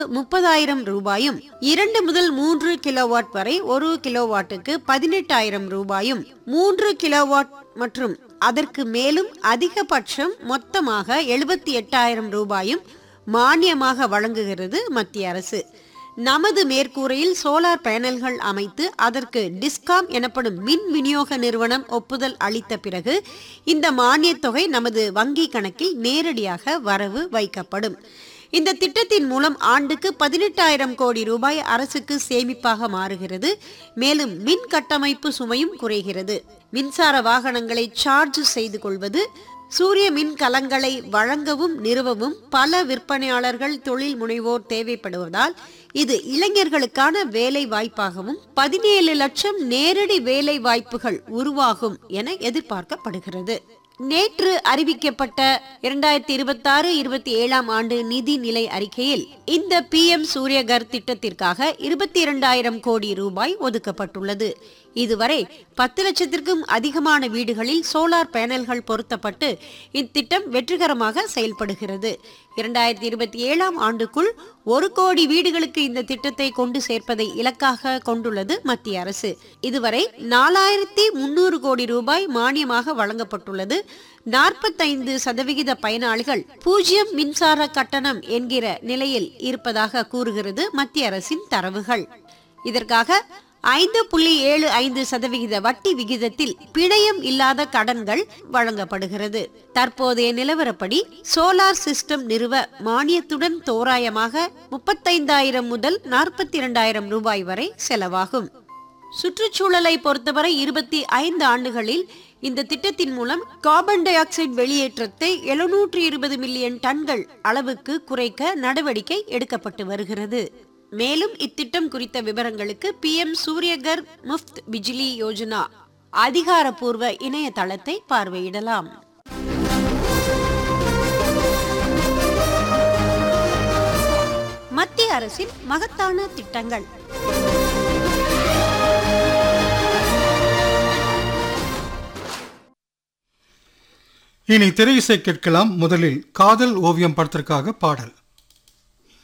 முப்பதாயிரம் ரூபாயும் இரண்டு முதல் மூன்று கிலோவாட் வரை ஒரு கிலோவாட்டுக்கு பதினெட்டாயிரம் ரூபாயும் மூன்று கிலோவாட் மற்றும் அதற்கு மேலும் அதிகபட்சம் மொத்தமாக எழுபத்தி எட்டாயிரம் ரூபாயும் மானியமாக வழங்குகிறது மத்திய அரசு நமது மேற்கூரையில் சோலார் பேனல்கள் அமைத்து அதற்கு டிஸ்காம் எனப்படும் மின் விநியோக நிறுவனம் ஒப்புதல் அளித்த பிறகு இந்த மானியத் தொகை நமது வங்கி கணக்கில் நேரடியாக வரவு வைக்கப்படும் இந்த திட்டத்தின் மூலம் ஆண்டுக்கு பதினெட்டாயிரம் கோடி ரூபாய் அரசுக்கு சேமிப்பாக மாறுகிறது மேலும் மின் கட்டமைப்பு சுமையும் குறைகிறது மின்சார வாகனங்களை சார்ஜ் செய்து கொள்வது சூரிய மின் கலங்களை வழங்கவும் நிறுவவும் பல விற்பனையாளர்கள் தொழில் முனைவோர் தேவைப்படுவதால் இது இளைஞர்களுக்கான வேலை வாய்ப்பாகவும் பதினேழு லட்சம் நேரடி வேலை வாய்ப்புகள் உருவாகும் என எதிர்பார்க்கப்படுகிறது நேற்று அறிவிக்கப்பட்ட இரண்டாயிரத்தி இருபத்தி ஆறு இருபத்தி ஏழாம் ஆண்டு நிதி நிலை அறிக்கையில் இந்த பி எம் சூரியகர் திட்டத்திற்காக இருபத்தி இரண்டாயிரம் கோடி ரூபாய் ஒதுக்கப்பட்டுள்ளது இதுவரை பத்து லட்சத்திற்கும் அதிகமான வீடுகளில் சோலார் பேனல்கள் பொருத்தப்பட்டு இத்திட்டம் வெற்றிகரமாக செயல்படுகிறது இரண்டாயிரத்தி இருபத்தி ஏழாம் ஆண்டுக்குள் ஒரு கோடி வீடுகளுக்கு இந்த திட்டத்தை கொண்டு சேர்ப்பதை இலக்காக கொண்டுள்ளது மத்திய அரசு இதுவரை நாலாயிரத்தி முன்னூறு கோடி ரூபாய் மானியமாக வழங்கப்பட்டுள்ளது நாற்பத்தைந்து சதவிகித பயனாளிகள் பூஜ்ஜியம் மின்சார கட்டணம் என்கிற நிலையில் இருப்பதாக கூறுகிறது மத்திய அரசின் தரவுகள் இதற்காக ஐந்து புள்ளி ஏழு ஐந்து சதவிகித வட்டி விகிதத்தில் பிணையம் இல்லாத கடன்கள் வழங்கப்படுகிறது தற்போதைய நிலவரப்படி சோலார் சிஸ்டம் நிறுவ மானியத்துடன் தோராயமாக முப்பத்தைந்தாயிரம் முதல் நாற்பத்தி இரண்டாயிரம் ரூபாய் வரை செலவாகும் சுற்றுச்சூழலை பொறுத்தவரை இருபத்தி ஐந்து ஆண்டுகளில் இந்த திட்டத்தின் மூலம் கார்பன் டை ஆக்சைடு வெளியேற்றத்தை எழுநூற்றி இருபது மில்லியன் டன்கள் அளவுக்கு குறைக்க நடவடிக்கை எடுக்கப்பட்டு வருகிறது மேலும் இத்திட்டம் குறித்த விவரங்களுக்கு பி எம் சூரியகர் முஃப்த் பிஜிலி யோஜனா அதிகாரப்பூர்வ இணையதளத்தை பார்வையிடலாம் மத்திய அரசின் மகத்தான திட்டங்கள் இனி திரை இசை கேட்கலாம் முதலில் காதல் ஓவியம் படத்திற்காக பாடல்